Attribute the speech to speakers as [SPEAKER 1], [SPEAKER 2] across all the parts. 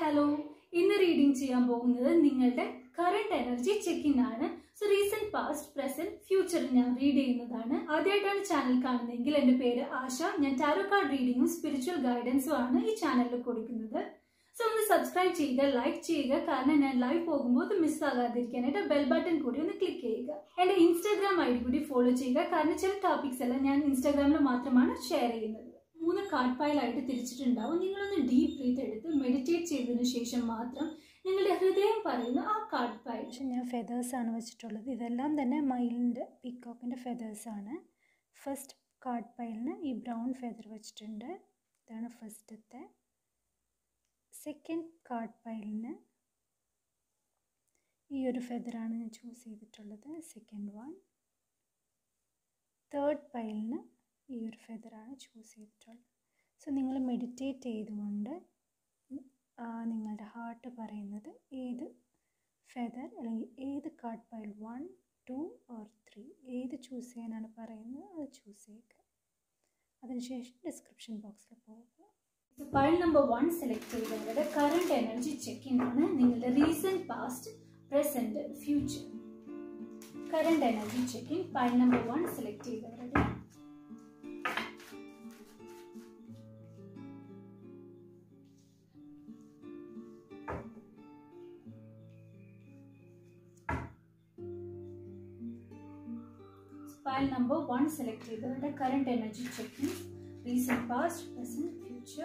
[SPEAKER 1] Hello ഇന്ന് reading ചെയ്യാൻ പോകുന്നത് നിങ്ങളുടെ കറണ്ട് എനർജി ചെക്കിംഗ് ആണ് so recent past present future ഞാൻ റീഡ് ചെയ്യുന്നതാണ് ആദ്യമായിട്ടാണ് ചാനൽ കാണുന്നതെങ്കിൽ എൻ്റെ പേര് ആശ ഞാൻ ടാരോ കാർഡ് റീഡിങ്ങും സ്പിരിച്വൽ ഗൈഡൻസും ആണ് ഈ ചാനലിൽ കൊടുക്കുന്നത് സോ ഒന്ന് സബ്സ്ക്രൈബ് ചെയ്യുക ലൈക്ക് ചെയ്യുക കാരണം ഞാൻ ലൈവ് പോകുമ്പോൾ അത് മിസ്സാകാതിരിക്കാനായിട്ട് ബെൽ ബട്ടൺ കൂടി ഒന്ന് ക്ലിക്ക് ചെയ്യുക എൻ്റെ ഇൻസ്റ്റാഗ്രാം ഐ ഡി കൂടി ഫോളോ ചെയ്യുക കാരണം ചില ടോപ്പിക്സ് എല്ലാം ഞാൻ ഇൻസ്റ്റാഗ്രാമിൽ മാത്രമാണ് ഷെയർ ചെയ്യുന്നത് മൂന്ന് കാർഡ് ഫയലായിട്ട് തിരിച്ചിട്ടുണ്ടാവും നിങ്ങളൊന്ന് ഡീപ്പ് ബ്രീത്ത് എടുത്ത് മെഡിറ്റേറ്റ് ചെയ്തതിനു ശേഷം മാത്രം നിങ്ങളുടെ ഹൃദയം പറയുന്ന ആ കാർഡ് ഫയൽ
[SPEAKER 2] പക്ഷെ ഞാൻ ഫെതേഴ്സാണ് വെച്ചിട്ടുള്ളത് ഇതെല്ലാം തന്നെ മയിലിൻ്റെ പീക്കോക്കിൻ്റെ ഫെതേഴ്സാണ് ഫസ്റ്റ് കാർഡ് പൈലിന് ഈ ബ്രൗൺ ഫെദർ വെച്ചിട്ടുണ്ട് ഇതാണ് ഫസ്റ്റത്തെ സെക്കൻഡ് കാർഡ് പൈലിന് ഈ ഒരു ഫെദറാണ് ഞാൻ ചൂസ് ചെയ്തിട്ടുള്ളത് സെക്കൻഡ് വൺ തേർഡ് പൈലിന് ഈ ഒരു ഫെദറാണ് ചൂസ് ചെയ്തിട്ടുള്ളത് സോ നിങ്ങൾ മെഡിറ്റേറ്റ് ചെയ്തുകൊണ്ട് നിങ്ങളുടെ ഹാർട്ട് പറയുന്നത് ഏത് ഫെദർ അല്ലെങ്കിൽ ഏത് card pile one two or three ഏത് ചൂസ് ചെയ്യാനാണ് പറയുന്നത് അത് ചൂസ് ചെയ്യുക അതിനുശേഷം ഡിസ്ക്രിപ്ഷൻ ബോക്സിൽ പോവുക
[SPEAKER 1] ഫയൽ നമ്പർ വൺ സെലക്ട് ചെയ്തവരുടെ കറണ്ട് എനർജി ചെക്കിംഗ് ആണ് നിങ്ങളുടെ recent past present future current energy checking file number one select ചെയ്തവരുടെ ഫയൽ നമ്പർ വൺ സെലക്ട് ചെയ്തവരുടെ current energy checking recent past present future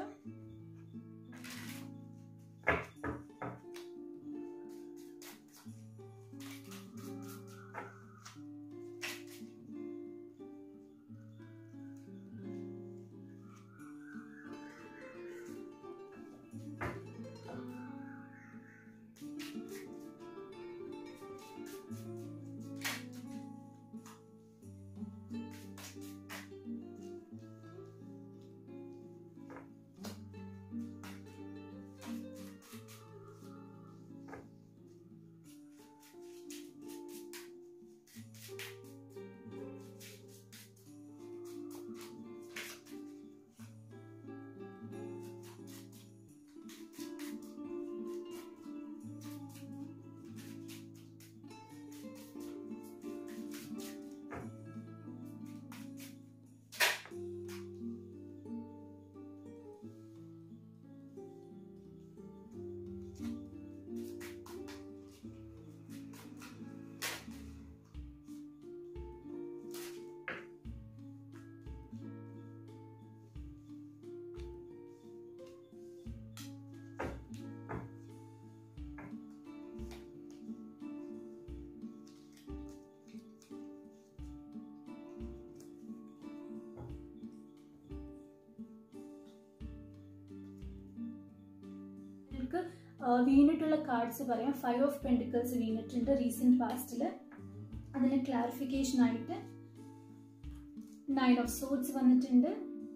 [SPEAKER 1] നിങ്ങൾക്ക് വീണിട്ടുള്ള കാർഡ്സ് പറയാം ഫൈവ് ഓഫ് പെൻറ്റിക്കിൾസ് വീണിട്ടുണ്ട് recent പാസ്റ്റിൽ അതിന് ക്ലാരിഫിക്കേഷൻ ആയിട്ട് നയൻ ഓഫ് സോഡ്സ് വന്നിട്ടുണ്ട്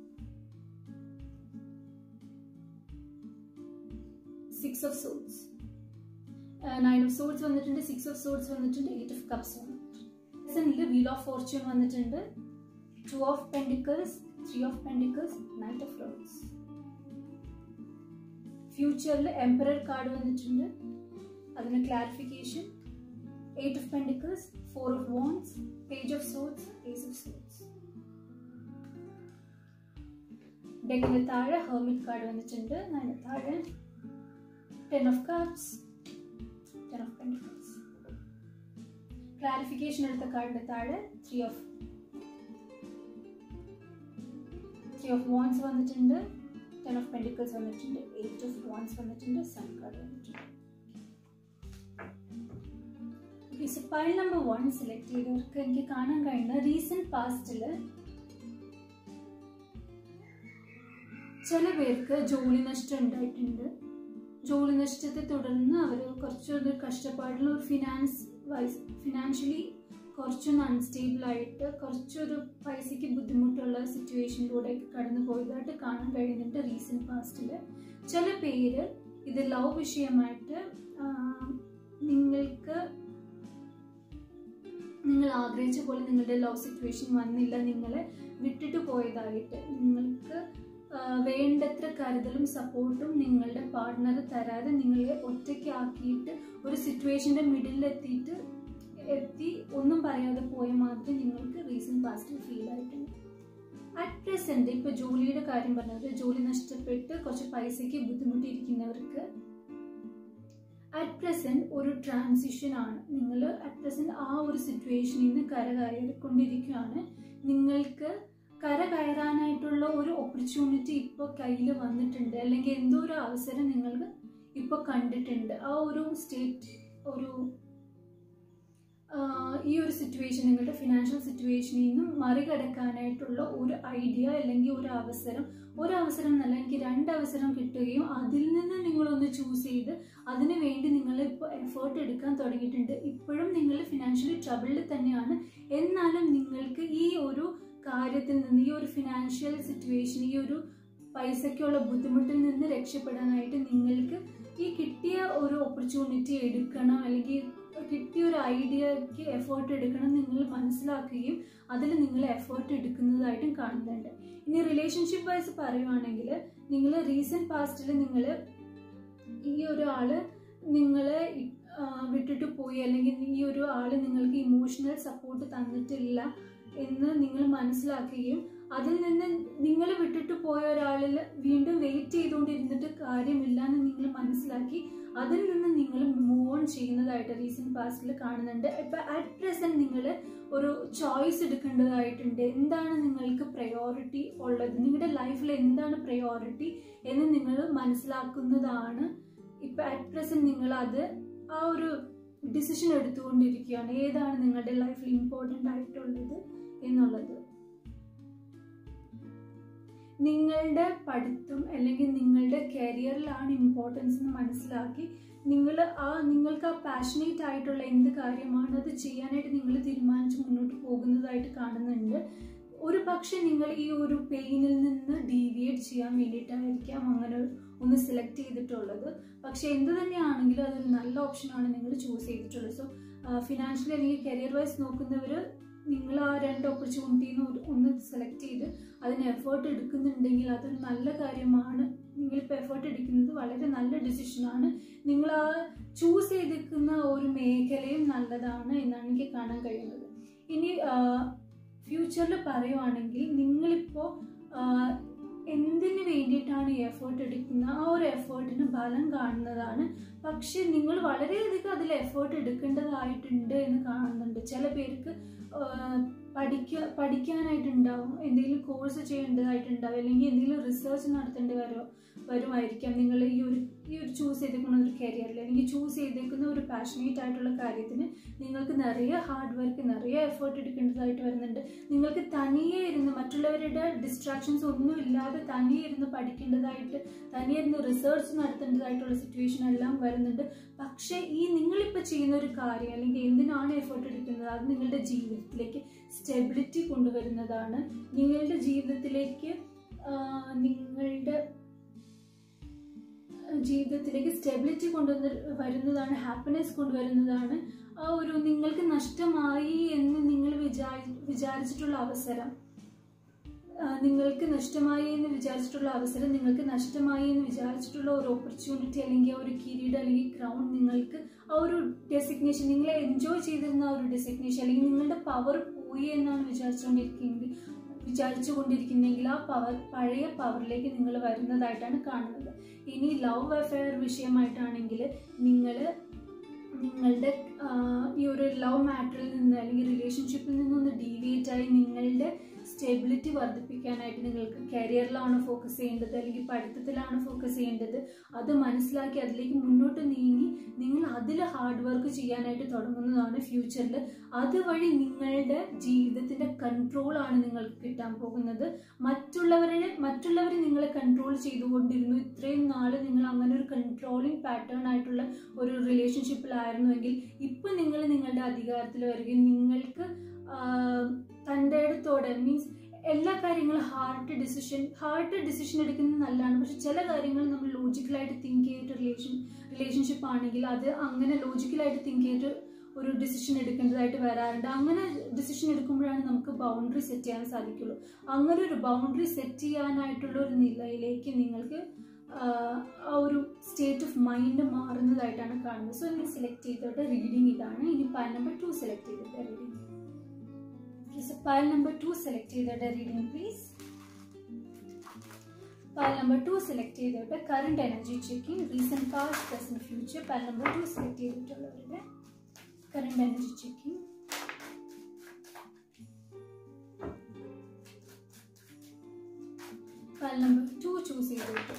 [SPEAKER 1] six of swords nine of swords വന്നിട്ടുണ്ട് സിക്സ് ഓഫ് സോഡ്സ് വന്നിട്ടുണ്ട് എയ്റ്റ് ഓഫ് കപ്സ് വന്നിട്ടുണ്ട് വീൽ ഓഫ് ഫോർച്യൂൺ വന്നിട്ടുണ്ട് two of pentacles three of pentacles knight of rods ഫ്യൂച്ചറിൽ എംപറർ കാർഡ് വന്നിട്ടുണ്ട് അതിന് clarification eight of pentacles four of wands page of swords ace of swords ഡെക്കിന് താഴെ hermit card വന്നിട്ടുണ്ട് അതിന് താഴെ ten of cups ten of pentacles clarification എടുത്ത കാർഡിന്റെ താഴെ three of three of wands വന്നിട്ടുണ്ട് ടെൻ ഓഫ് പെൻഡിക്കിൾസ് വന്നിട്ടുണ്ട് എയ്റ്റ് ഓഫ് വോൺസ് വന്നിട്ടുണ്ട് സൺ കാർഡ് വന്നിട്ടുണ്ട് okay so pile number one select ചെയ്തവർക്ക് എനിക്ക് കാണാൻ കഴിയുന്ന റീസെന്റ് പാസ്റ്റിൽ ചില പേർക്ക് ജോലി നഷ്ടം ഉണ്ടായിട്ടുണ്ട് ജോലി നഷ്ടത്തെ തുടർന്ന് അവർ കുറച്ചൊരു കഷ്ടപ്പാടുള്ള ഒരു ഫിനാൻസ് വൈസ് ഫിനാൻഷ്യലി കുറച്ചൊന്ന് അൺസ്റ്റേബിൾ ആയിട്ട് കുറച്ചൊരു പൈസയ്ക്ക് ബുദ്ധിമുട്ടുള്ള സിറ്റുവേഷനിലൂടെ കടന്നു പോയതായിട്ട് കാണാൻ കഴിയുന്നുണ്ട് റീസെന്റ് പാസ്റ്റിൽ ചില പേര് ഇത് ലവ് വിഷയമായിട്ട് നിങ്ങൾക്ക് നിങ്ങൾ ആഗ്രഹിച്ച പോലെ നിങ്ങളുടെ ലവ് സിറ്റുവേഷൻ വന്നില്ല നിങ്ങളെ വിട്ടിട്ട് പോയതായിട്ട് നിങ്ങൾക്ക് വേണ്ടത്ര കരുതലും സപ്പോർട്ടും നിങ്ങളുടെ പാർട്ട്ണർ തരാതെ നിങ്ങളെ ഒറ്റയ്ക്കാക്കിയിട്ട് ഒരു സിറ്റുവേഷൻ്റെ മിഡിലെത്തിയിട്ട് എത്തി ഒന്നും പറയാതെ പോയ മാത്രമേ നിങ്ങൾക്ക് റീസെൻറ്റ് പാസ്റ്റിൽ ഫീൽ ആയിട്ടുണ്ട് അറ്റ് പ്രസൻറ്റ് ഇപ്പോൾ ജോലിയുടെ കാര്യം പറഞ്ഞത് ജോലി നഷ്ടപ്പെട്ട് കുറച്ച് പൈസയ്ക്ക് ബുദ്ധിമുട്ടിയിരിക്കുന്നവർക്ക് അറ്റ് പ്രസൻറ്റ് ഒരു ട്രാൻസിഷൻ ആണ് നിങ്ങൾ അറ്റ് പ്രസൻറ്റ് ആ ഒരു സിറ്റുവേഷനിൽ നിന്ന് കരകയറിക്കൊണ്ടിരിക്കുകയാണ് നിങ്ങൾക്ക് കര കയറാനായിട്ടുള്ള ഒരു ഓപ്പർച്യൂണിറ്റി ഇപ്പോൾ കയ്യിൽ വന്നിട്ടുണ്ട് അല്ലെങ്കിൽ എന്തോ ഒരു അവസരം നിങ്ങൾക്ക് ഇപ്പോൾ കണ്ടിട്ടുണ്ട് ആ ഒരു സ്റ്റേറ്റ് ഒരു ഈ ഒരു സിറ്റുവേഷൻ നിങ്ങളുടെ ഫിനാൻഷ്യൽ സിറ്റുവേഷനിൽ നിന്നും മറികടക്കാനായിട്ടുള്ള ഒരു ഐഡിയ അല്ലെങ്കിൽ ഒരു അവസരം ഒരു അവസരം എന്നല്ല എനിക്ക് രണ്ട് അവസരം കിട്ടുകയും അതിൽ നിന്ന് നിങ്ങളൊന്ന് ചൂസ് ചെയ്ത് അതിനു വേണ്ടി നിങ്ങൾ ഇപ്പോൾ എഫേർട്ട് എടുക്കാൻ തുടങ്ങിയിട്ടുണ്ട് ഇപ്പോഴും നിങ്ങൾ ഫിനാൻഷ്യലി ട്രബിളിൽ തന്നെയാണ് എന്നാലും നിങ്ങൾക്ക് ഈ ഒരു കാര്യത്തിൽ നിന്ന് ഈ ഒരു ഫിനാൻഷ്യൽ സിറ്റുവേഷൻ ഈ ഒരു പൈസയ്ക്കുള്ള ബുദ്ധിമുട്ടിൽ നിന്ന് രക്ഷപ്പെടാനായിട്ട് നിങ്ങൾക്ക് ഈ കിട്ടിയ ഒരു ഓപ്പർച്യൂണിറ്റി എടുക്കണം അല്ലെങ്കിൽ കിട്ടിയ ഒരു ഐഡിയക്ക് എഫേർട്ട് എടുക്കണം നിങ്ങൾ മനസ്സിലാക്കുകയും അതിൽ നിങ്ങൾ എഫേർട്ട് എടുക്കുന്നതായിട്ടും കാണുന്നുണ്ട് ഇനി റിലേഷൻഷിപ്പ് വൈസ് പറയുവാണെങ്കിൽ നിങ്ങൾ റീസെൻറ്റ് പാസ്റ്റിൽ നിങ്ങൾ ഈ ഒരാൾ നിങ്ങളെ വിട്ടിട്ട് പോയി അല്ലെങ്കിൽ ഈ ഒരു ആൾ നിങ്ങൾക്ക് ഇമോഷണൽ സപ്പോർട്ട് തന്നിട്ടില്ല എന്ന് നിങ്ങൾ മനസ്സിലാക്കുകയും അതിൽ നിന്ന് നിങ്ങൾ വിട്ടിട്ട് പോയ ഒരാളിൽ വീണ്ടും വെയിറ്റ് ചെയ്തുകൊണ്ടിരുന്നിട്ട് കാര്യമില്ല എന്ന് നിങ്ങൾ മനസ്സിലാക്കി അതിൽ നിന്ന് നിങ്ങൾ മൂവ് ഓൺ ചെയ്യുന്നതായിട്ട് റീസെൻറ്റ് പാസ്റ്റിൽ കാണുന്നുണ്ട് ഇപ്പം അറ്റ് പ്രസൻറ്റ് നിങ്ങൾ ഒരു ചോയ്സ് എടുക്കേണ്ടതായിട്ടുണ്ട് എന്താണ് നിങ്ങൾക്ക് പ്രയോറിറ്റി ഉള്ളത് നിങ്ങളുടെ ലൈഫിൽ എന്താണ് പ്രയോറിറ്റി എന്ന് നിങ്ങൾ മനസ്സിലാക്കുന്നതാണ് ഇപ്പം അറ്റ് പ്രസൻറ്റ് നിങ്ങൾ അത് ആ ഒരു ഡിസിഷൻ എടുത്തുകൊണ്ടിരിക്കുകയാണ് ഏതാണ് നിങ്ങളുടെ ലൈഫിൽ ഇമ്പോർട്ടൻ്റ് ആയിട്ടുള്ളത് എന്നുള്ളത് നിങ്ങളുടെ പഠിത്തം അല്ലെങ്കിൽ നിങ്ങളുടെ കരിയറിലാണ് ഇമ്പോർട്ടൻസ് എന്ന് മനസ്സിലാക്കി നിങ്ങൾ ആ നിങ്ങൾക്ക് ആ പാഷനേറ്റ് ആയിട്ടുള്ള എന്ത് കാര്യമാണ് അത് ചെയ്യാനായിട്ട് നിങ്ങൾ തീരുമാനിച്ച് മുന്നോട്ട് പോകുന്നതായിട്ട് കാണുന്നുണ്ട് ഒരു പക്ഷെ നിങ്ങൾ ഈ ഒരു പെയിനിൽ നിന്ന് ഡീവിയേറ്റ് ചെയ്യാൻ വേണ്ടിയിട്ടായിരിക്കാം അങ്ങനെ ഒന്ന് സെലക്ട് ചെയ്തിട്ടുള്ളത് പക്ഷെ എന്ത് തന്നെയാണെങ്കിലും അതൊരു നല്ല ഓപ്ഷനാണ് നിങ്ങൾ ചൂസ് ചെയ്തിട്ടുള്ളത് സോ ഫിനാൻഷ്യലി അല്ലെങ്കിൽ കരിയർ വൈസ് നോക്കുന്നവർ നിങ്ങൾ ആ രണ്ട് ഓപ്പർച്യൂണിറ്റിന്ന് ഒന്ന് സെലക്ട് ചെയ്ത് അതിന് എഫേർട്ട് എടുക്കുന്നുണ്ടെങ്കിൽ അതൊരു നല്ല കാര്യമാണ് നിങ്ങളിപ്പോൾ എഫേർട്ട് എടുക്കുന്നത് വളരെ നല്ല ഡിസിഷനാണ് നിങ്ങൾ ആ ചൂസ് ചെയ്തിരിക്കുന്ന ഒരു മേഖലയും നല്ലതാണ് എന്നാണ് എനിക്ക് കാണാൻ കഴിയുന്നത് ഇനി ഫ്യൂച്ചറിൽ പറയുവാണെങ്കിൽ നിങ്ങളിപ്പോൾ എന്തിന് വേണ്ടിയിട്ടാണ് ഈ എഫേർട്ട് എടുക്കുന്നത് ആ ഒരു എഫേർട്ടിന് ഫലം കാണുന്നതാണ് പക്ഷെ നിങ്ങൾ വളരെയധികം അതിൽ എഫേർട്ട് എടുക്കേണ്ടതായിട്ടുണ്ട് എന്ന് കാണുന്നുണ്ട് ചില പേർക്ക് പഠിക്ക പഠിക്കാനായിട്ടുണ്ടാവും എന്തെങ്കിലും കോഴ്സ് ചെയ്യേണ്ടതായിട്ടുണ്ടാവും അല്ലെങ്കിൽ എന്തെങ്കിലും റിസർച്ച് നടത്തേണ്ടി വരോ വരുമായിരിക്കാം നിങ്ങൾ ഈ ഒരു ഈ ഒരു ചൂസ് ചെയ്തേക്കുന്ന ഒരു കരിയറിൽ അല്ലെങ്കിൽ ചൂസ് ചെയ്തേക്കുന്ന ഒരു പാഷനേറ്റ് ആയിട്ടുള്ള കാര്യത്തിന് നിങ്ങൾക്ക് നിറയെ ഹാർഡ് വർക്ക് നിറയെ എഫേർട്ട് എടുക്കേണ്ടതായിട്ട് വരുന്നുണ്ട് നിങ്ങൾക്ക് തനിയെ ഇരുന്ന് മറ്റുള്ളവരുടെ ഡിസ്ട്രാക്ഷൻസ് ഒന്നും ഇല്ലാതെ തനിയെ ഇരുന്ന് പഠിക്കേണ്ടതായിട്ട് തനിയെ ഇരുന്ന് റിസർച്ച് നടത്തേണ്ടതായിട്ടുള്ള സിറ്റുവേഷൻ എല്ലാം വരുന്നുണ്ട് പക്ഷേ ഈ നിങ്ങളിപ്പോൾ ചെയ്യുന്ന ഒരു കാര്യം അല്ലെങ്കിൽ എന്തിനാണ് എഫേർട്ട് എടുക്കുന്നത് അത് നിങ്ങളുടെ ജീവിതത്തിലേക്ക് സ്റ്റെബിലിറ്റി കൊണ്ടുവരുന്നതാണ് നിങ്ങളുടെ ജീവിതത്തിലേക്ക് നിങ്ങളുടെ ജീവിതത്തിലേക്ക് സ്റ്റെബിലിറ്റി കൊണ്ടുവന്ന് വരുന്നതാണ് ഹാപ്പിനെസ് കൊണ്ടുവരുന്നതാണ് ആ ഒരു നിങ്ങൾക്ക് നഷ്ടമായി എന്ന് നിങ്ങൾ വിചാരി വിചാരിച്ചിട്ടുള്ള അവസരം നിങ്ങൾക്ക് നഷ്ടമായി എന്ന് വിചാരിച്ചിട്ടുള്ള അവസരം നിങ്ങൾക്ക് നഷ്ടമായി എന്ന് വിചാരിച്ചിട്ടുള്ള ഒരു ഓപ്പർച്യൂണിറ്റി അല്ലെങ്കിൽ ഒരു കിരീടം അല്ലെങ്കിൽ ക്രൗൺ നിങ്ങൾക്ക് ആ ഒരു ഡെസിഗ്നേഷൻ നിങ്ങളെ എൻജോയ് ചെയ്തിരുന്ന ആ ഒരു ഡെസിഗ്നേഷൻ അല്ലെങ്കിൽ നിങ്ങളുടെ പവർ പോയി എന്നാണ് വിചാരിച്ചുകൊണ്ടിരിക്കുന്നത് വിചാരിച്ചു കൊണ്ടിരിക്കുന്നെങ്കിൽ ആ പവർ പഴയ പവറിലേക്ക് നിങ്ങൾ വരുന്നതായിട്ടാണ് കാണുന്നത് ഇനി ലവ് അഫെയർ വിഷയമായിട്ടാണെങ്കിൽ നിങ്ങൾ നിങ്ങളുടെ ഈ ഒരു ലവ് മാറ്ററിൽ നിന്ന് അല്ലെങ്കിൽ റിലേഷൻഷിപ്പിൽ നിന്നൊന്ന് ഡീവിയേറ്റ് ആയി നിങ്ങളുടെ സ്റ്റെബിലിറ്റി വർദ്ധിപ്പിക്കാനായിട്ട് നിങ്ങൾക്ക് കരിയറിലാണ് ഫോക്കസ് ചെയ്യേണ്ടത് അല്ലെങ്കിൽ പഠിത്തത്തിലാണ് ഫോക്കസ് ചെയ്യേണ്ടത് അത് മനസ്സിലാക്കി അതിലേക്ക് മുന്നോട്ട് നീങ്ങി നിങ്ങൾ അതിൽ ഹാർഡ് വർക്ക് ചെയ്യാനായിട്ട് തുടങ്ങുന്നതാണ് ഫ്യൂച്ചറിൽ അതുവഴി നിങ്ങളുടെ ജീവിതത്തിൻ്റെ കൺട്രോളാണ് നിങ്ങൾക്ക് കിട്ടാൻ പോകുന്നത് മറ്റുള്ളവരെ മറ്റുള്ളവരെ നിങ്ങളെ കൺട്രോൾ ചെയ്തുകൊണ്ടിരുന്നു ഇത്രയും നാൾ നിങ്ങൾ അങ്ങനെ ഒരു കൺട്രോളിങ് പാറ്റേൺ ആയിട്ടുള്ള ഒരു റിലേഷൻഷിപ്പിലായിരുന്നുവെങ്കിൽ ഇപ്പം നിങ്ങൾ നിങ്ങളുടെ അധികാരത്തിൽ വരികയും നിങ്ങൾക്ക് തൻ്റെ അടുത്തോടെ മീൻസ് എല്ലാ കാര്യങ്ങളും ഹാർട്ട് ഡിസിഷൻ ഹാർട്ട് ഡിസിഷൻ എടുക്കുന്നത് നല്ലതാണ് പക്ഷെ ചില കാര്യങ്ങൾ നമ്മൾ ലോജിക്കലായിട്ട് തിങ്ക് ചെയ്തിട്ട് റിലേഷൻ റിലേഷൻഷിപ്പ് ആണെങ്കിൽ അത് അങ്ങനെ ലോജിക്കലായിട്ട് തിങ്ക് ചെയ്തിട്ട് ഒരു ഡിസിഷൻ എടുക്കേണ്ടതായിട്ട് വരാറുണ്ട് അങ്ങനെ ഡിസിഷൻ എടുക്കുമ്പോഴാണ് നമുക്ക് ബൗണ്ടറി സെറ്റ് ചെയ്യാൻ സാധിക്കുള്ളൂ അങ്ങനെ ഒരു ബൗണ്ടറി സെറ്റ് ചെയ്യാനായിട്ടുള്ള ഒരു നിലയിലേക്ക് നിങ്ങൾക്ക് ആഹ്, ആ ഒരു സ്റ്റേറ്റ് ഓഫ് മൈൻഡ് മാറുന്നതായിട്ടാണ് കാണുന്നത് സോ ഇനി സെലക്ട് ചെയ്തോട്ടെ റീഡിങ് ഇതാണ് ഇനി പൈൽ നമ്പർ ടു സെലക്ട് ചെയ്തോട്ടെ reading so pile number two select ചെയ്തോട്ടെ reading please pile number two select ചെയ്തോട്ടെ current energy checking recent past present future pile number two select ചെയ്തിട്ടുള്ളവരുടെ current energy checking pile number two choose ചെയ്തിട്ട്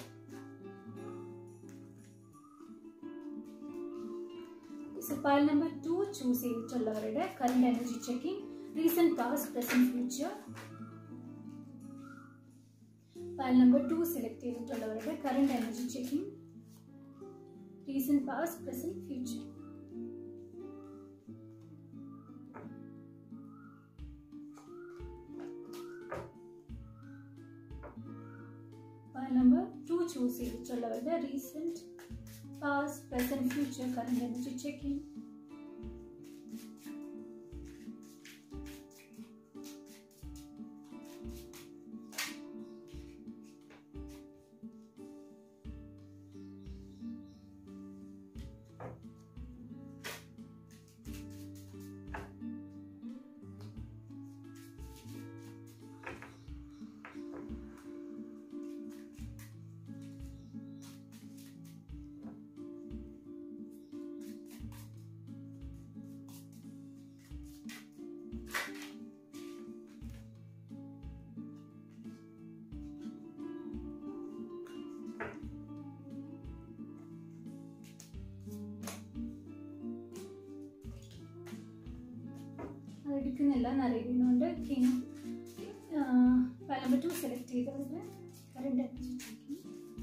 [SPEAKER 1] so pile number two choose ചെയ്തിട്ടുള്ളവരുടെ current energy checking recent past present future pile number two select ചെയ്തിട്ടുള്ളവരുടെ current energy checking recent past present future pile number two choose ചെയ്തിട്ടുള്ളവരുടെ recent past present future current energy checking അതെടുക്കുന്നില്ല എന്നറിയുന്നുണ്ട് king pile number two select ചെയ്തവരുടെ current energy checking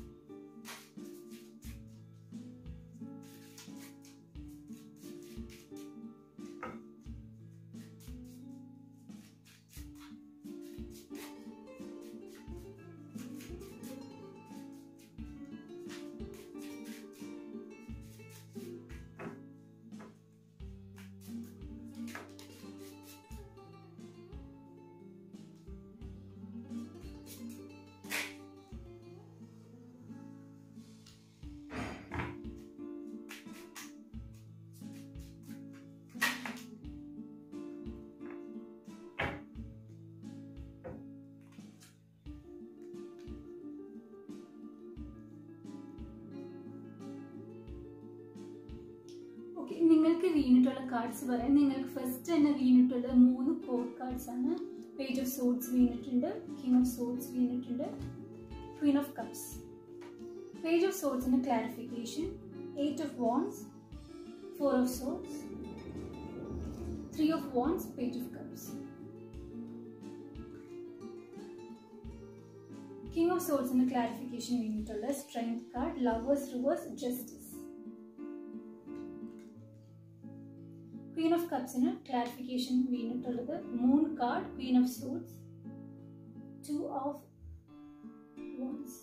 [SPEAKER 1] okay നിങ്ങൾക്ക് വീണിട്ടുള്ള cards പറയാം നിങ്ങൾക്ക് first തന്നെ വീണിട്ടുള്ളത് മൂന്ന് കോഡ് കാർഡ്സ് ആണ് പേജ് ഓഫ് സോഡ്സ് വീണിട്ടുണ്ട് കിങ് ഓഫ് സോഡ്സ് വീണിട്ടുണ്ട് queen of cups page of സോഡ്സിന്റെ clarification eight of wands four of swords three of wands page of cups king of സോഡ്സിന്റെ ക്ലാരിഫിക്കേഷൻ വീണിട്ടുള്ളത് strength card lovers reverse justice queen of കപ്സിന് clarification വീണിട്ടുള്ളത് moon card queen of suits two of wands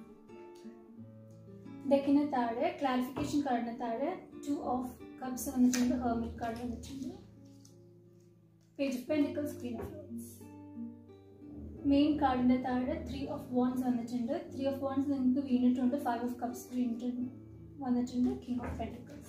[SPEAKER 1] ഡെക്കിന് താഴെ clarification കാർഡിന് താഴെ two of cups വന്നിട്ടുണ്ട് hermit card വന്നിട്ടുണ്ട് page of pentacles queen of wands main കാർഡിന്റെ താഴെ ത്രീ ഓഫ് വോൺസ് വന്നിട്ടുണ്ട് ത്രീ ഓഫ് വോൺസ് നിങ്ങൾക്ക് വീണിട്ടുണ്ട് ഫൈവ് ഓഫ് കപ്സ് വീണിട്ടുണ്ട് വന്നിട്ടുണ്ട് കിങ് ഓഫ് പെൻഡിക്കൽസ്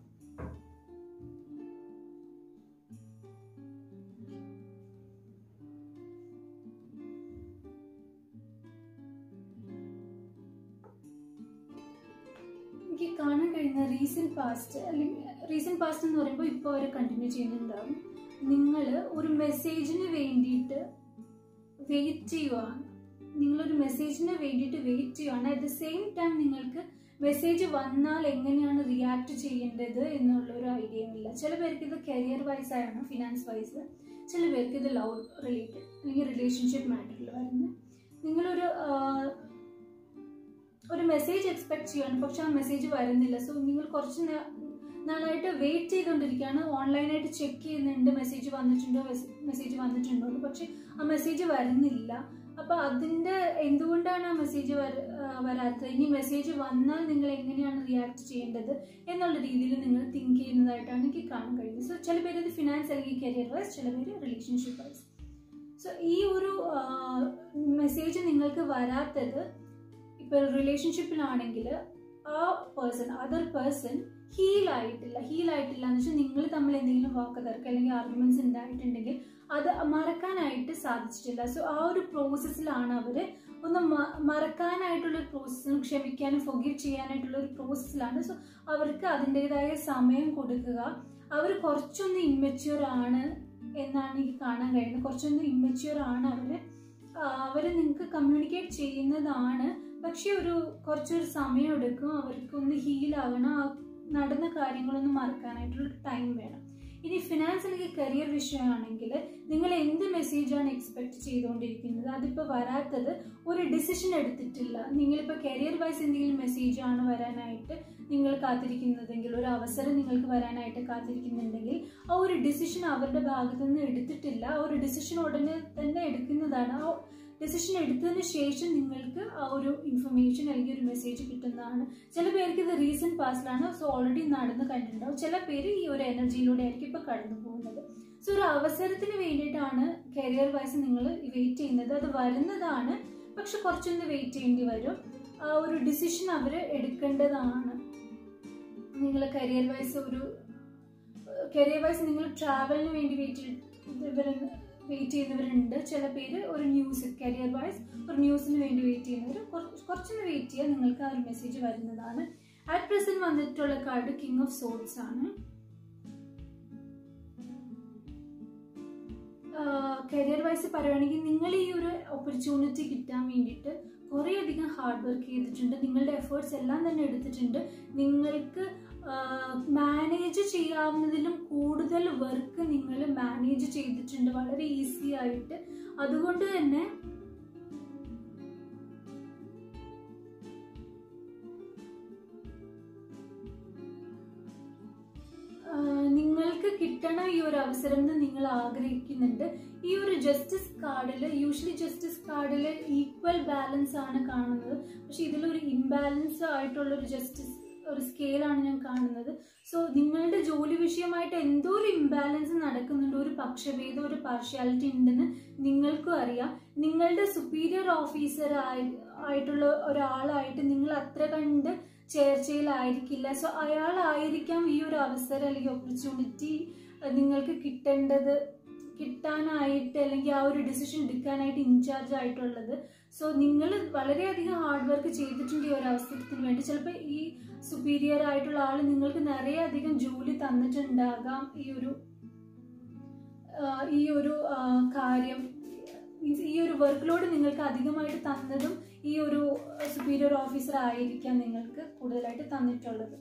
[SPEAKER 1] എനിക്ക് കാണാൻ കഴിയുന്ന റീസെന്റ് പാസ്റ്റ് അല്ലെങ്കിൽ റീസെന്റ് പാസ്റ്റ് എന്ന് പറയുമ്പോൾ ഇപ്പോൾ അവർ കണ്ടിന്യൂ ചെയ്യുന്നുണ്ടാവും നിങ്ങൾ ഒരു മെസ്സേജിന് വേണ്ടിയിട്ട് വെയിറ്റ് ചെയ്യുവാണ് നിങ്ങളൊരു മെസ്സേജിന് വേണ്ടിയിട്ട് വെയിറ്റ് ചെയ്യുവാണ് അറ്റ് ദ സെയിം ടൈം നിങ്ങൾക്ക് മെസ്സേജ് വന്നാൽ എങ്ങനെയാണ് റിയാക്ട് ചെയ്യേണ്ടത് എന്നുള്ളൊരു ഐഡിയയും ഇല്ല ചില പേർക്ക് ഇത് കരിയർ വൈസ് ആണ് ഫിനാൻസ് വൈസ് ചില പേർക്ക് ഇത് ലവ് റിലേറ്റഡ് അല്ലെങ്കിൽ റിലേഷൻഷിപ്പ് മാറ്ററിൽ വരുന്നത് നിങ്ങളൊരു ആഹ്, ഒരു മെസ്സേജ് എക്സ്പെക്ട് ചെയ്യണം പക്ഷെ ആ മെസ്സേജ് വരുന്നില്ല സോ നിങ്ങൾ കുറച്ച് നേ- നാളായിട്ട് വെയിറ്റ് ചെയ്തുകൊണ്ടിരിക്കുകയാണ് ഓൺലൈനായിട്ട് ചെക്ക് ചെയ്യുന്നുണ്ട് മെസ്സേജ് വന്നിട്ടുണ്ടോ മെസ്സേജ് വന്നിട്ടുണ്ടോ എന്ന് പക്ഷെ ആ മെസ്സേജ് വരുന്നില്ല അപ്പൊ അതിന്റെ എന്തുകൊണ്ടാണ് ആ മെസ്സേജ് വരാത്തത് ഇനി മെസ്സേജ് വന്നാൽ നിങ്ങൾ എങ്ങനെയാണ് റിയാക്ട് ചെയ്യേണ്ടത് എന്നുള്ള രീതിയിൽ നിങ്ങൾ തിങ്ക് ചെയ്യുന്നതായിട്ടാണ് എനിക്ക് കാണാൻ കഴിയുന്നത് സോ ചില പേര് ഇത് ഫിനാൻസ് അല്ലെങ്കിൽ കരിയർ വൈസ് ചില പേര് റിലേഷൻഷിപ്പ് വൈസ് സോ ഈ ഒരു മെസ്സേജ് നിങ്ങൾക്ക് വരാത്തത് ഇപ്പൊ റിലേഷൻഷിപ്പിലാണെങ്കിൽ ആ പേഴ്സൺ അതർ പേഴ്സൺ ഹീൽ ആയിട്ടില്ല ഹീൽ ആയിട്ടില്ല എന്ന് വെച്ചാൽ നിങ്ങൾ തമ്മിൽ എന്തെങ്കിലും വാക്ക് തർക്കം അല്ലെങ്കിൽ ആർഗ്യുമെന്റ്സ് ഉണ്ടായിട്ടുണ്ടെങ്കിൽ അത് മറക്കാനായിട്ട് സാധിച്ചിട്ടില്ല സോ ആ ഒരു പ്രോസസ്സിലാണ് അവർ ഒന്ന് മറക്കാനായിട്ടുള്ള ഒരു പ്രോസസ്സും ക്ഷമിക്കാനും ഫൊഗീവ് ചെയ്യാനായിട്ടുള്ള ഒരു പ്രോസസ്സിലാണ് സോ അവർക്ക് അതിൻ്റെതായ സമയം കൊടുക്കുക അവർ കുറച്ചൊന്ന് ഇമ്മച്യൂർ ആണ് എന്നാണ് എനിക്ക് കാണാൻ കഴിയുന്നത് കുറച്ചൊന്ന് ഇമ്മച്യൂർ ആണ് അവർ അവർ നിങ്ങൾക്ക് കമ്മ്യൂണിക്കേറ്റ് ചെയ്യുന്നതാണ് പക്ഷെ ഒരു കുറച്ചൊരു സമയം എടുക്കും അവർക്കൊന്ന് ഹീലാവണം ആ നടന്ന കാര്യങ്ങളൊന്ന് മറക്കാനായിട്ടുള്ള ടൈം വേണം ഇനി ഫിനാൻസ് അല്ലെങ്കിൽ കരിയർ വിഷയമാണെങ്കിൽ നിങ്ങൾ എന്ത് മെസ്സേജാണ് എക്സ്പെക്ട് ചെയ്തുകൊണ്ടിരിക്കുന്നത് അതിപ്പോൾ വരാത്തത് ഒരു ഡിസിഷൻ എടുത്തിട്ടില്ല നിങ്ങളിപ്പോൾ കരിയർ വൈസ് എന്തെങ്കിലും മെസ്സേജ് ആണ് വരാനായിട്ട് നിങ്ങൾ കാത്തിരിക്കുന്നതെങ്കിൽ ഒരു അവസരം നിങ്ങൾക്ക് വരാനായിട്ട് കാത്തിരിക്കുന്നുണ്ടെങ്കിൽ ആ ഒരു ഡിസിഷൻ അവരുടെ ഭാഗത്തു നിന്ന് എടുത്തിട്ടില്ല ആ ഒരു ഡിസിഷൻ ഉടനെ തന്നെ എടുക്കുന്നതാണ് ആ ഡിസിഷൻ എടുത്തതിന് ശേഷം നിങ്ങൾക്ക് ആ ഒരു ഇൻഫർമേഷൻ അല്ലെങ്കിൽ ഒരു മെസ്സേജ് കിട്ടുന്നതാണ് ചില പേർക്ക് ഇത് റീസെന്റ് പാസ്റ്റിലാണ് സോ ഓൾറെഡി നടന്ന് കണ്ടിട്ടുണ്ടാവും ചില പേര് ഈ ഒരു എനർജിയിലൂടെ ആയിരിക്കും ഇപ്പൊ കടന്നു പോകുന്നത് സോ ഒരു അവസരത്തിന് വേണ്ടിയിട്ടാണ് കരിയർ വൈസ് നിങ്ങൾ വെയിറ്റ് ചെയ്യുന്നത് അത് വരുന്നതാണ് പക്ഷെ കുറച്ചൊന്ന് വെയിറ്റ് ചെയ്യേണ്ടി വരും ആ ഒരു ഡിസിഷൻ അവർ എടുക്കേണ്ടതാണ് നിങ്ങൾ കരിയർ വൈസ് ഒരു കരിയർ വൈസ് നിങ്ങൾ ട്രാവലിന് വേണ്ടി വെയിറ്റ് വെയിറ്റ് ചെയ്യുന്നവരുണ്ട് ചില പേര് ഒരു ന്യൂസ് കരിയർ വൈസ് ഒരു ന്യൂസിന് വേണ്ടി വെയിറ്റ് ചെയ്യുന്നവർ കുറച്ചൊന്ന് വെയിറ്റ് ചെയ്യാൻ നിങ്ങൾക്ക് ആ ഒരു മെസ്സേജ് വരുന്നതാണ് അറ്റ് പ്രസന്റ് വന്നിട്ടുള്ള കാർഡ് കിങ് ഓഫ് സോൾസ് ആണ് കരിയർ വൈസ് പറയുകയാണെങ്കിൽ നിങ്ങൾ ഈ ഒരു ഓപ്പർച്യൂണിറ്റി കിട്ടാൻ വേണ്ടിയിട്ട് കുറേയധികം ഹാർഡ് വർക്ക് ചെയ്തിട്ടുണ്ട് നിങ്ങളുടെ എഫേർട്സ് എല്ലാം തന്നെ എടുത്തിട്ടുണ്ട് നിങ്ങൾക്ക് മാനേജ് ചെയ്യാവുന്നതിലും കൂടുതൽ വർക്ക് നിങ്ങൾ മാനേജ് ചെയ്തിട്ടുണ്ട് വളരെ ഈസി ആയിട്ട് അതുകൊണ്ട് തന്നെ നിങ്ങൾക്ക് കിട്ടണം ഈ ഒരു അവസരം എന്ന് നിങ്ങൾ ആഗ്രഹിക്കുന്നുണ്ട് ഈ ഒരു ജസ്റ്റിസ് കാർഡിൽ യൂഷ്വലി ജസ്റ്റിസ് കാർഡിൽ ഈക്വൽ ബാലൻസ് ആണ് കാണുന്നത് പക്ഷെ ഇതിലൊരു ഇംബാലൻസ് ആയിട്ടുള്ള ഒരു ജസ്റ്റിസ് ഒരു സ്കെയിലാണ് ഞാൻ കാണുന്നത് സോ നിങ്ങളുടെ ജോലി വിഷയമായിട്ട് എന്തോ ഒരു ഇംബാലൻസ് നടക്കുന്നുണ്ട് ഒരു പക്ഷഭേദം ഒരു പാർഷ്യാലിറ്റി ഉണ്ടെന്ന് നിങ്ങൾക്കും അറിയാം നിങ്ങളുടെ സുപ്പീരിയർ ഓഫീസർ ആയി ആയിട്ടുള്ള ഒരാളായിട്ട് നിങ്ങൾ അത്ര കണ്ട് ചേർച്ചയിലായിരിക്കില്ല സോ അയാളായിരിക്കാം ഈ ഒരു അവസരം അല്ലെങ്കിൽ ഓപ്പർച്യൂണിറ്റി നിങ്ങൾക്ക് കിട്ടേണ്ടത് കിട്ടാനായിട്ട് അല്ലെങ്കിൽ ആ ഒരു ഡിസിഷൻ എടുക്കാനായിട്ട് ഇൻചാർജ് ആയിട്ടുള്ളത് സോ നിങ്ങൾ വളരെയധികം ഹാർഡ് വർക്ക് ചെയ്തിട്ടുണ്ട് ഈ ഒരു അവസരത്തിന് വേണ്ടി ചിലപ്പോൾ ഈ സുപ്പീരിയർ ആയിട്ടുള്ള ആൾ നിങ്ങൾക്ക് നിറയെ അധികം ജോലി തന്നിട്ടുണ്ടാകാം ഈ ഒരു ഈ ഒരു കാര്യം ഈ ഒരു വർക്ക് ലോഡ് നിങ്ങൾക്ക് അധികമായിട്ട് തന്നതും ഈ ഒരു സുപ്പീരിയർ ഓഫീസർ ആയിരിക്കാം നിങ്ങൾക്ക് കൂടുതലായിട്ട് തന്നിട്ടുള്ളത്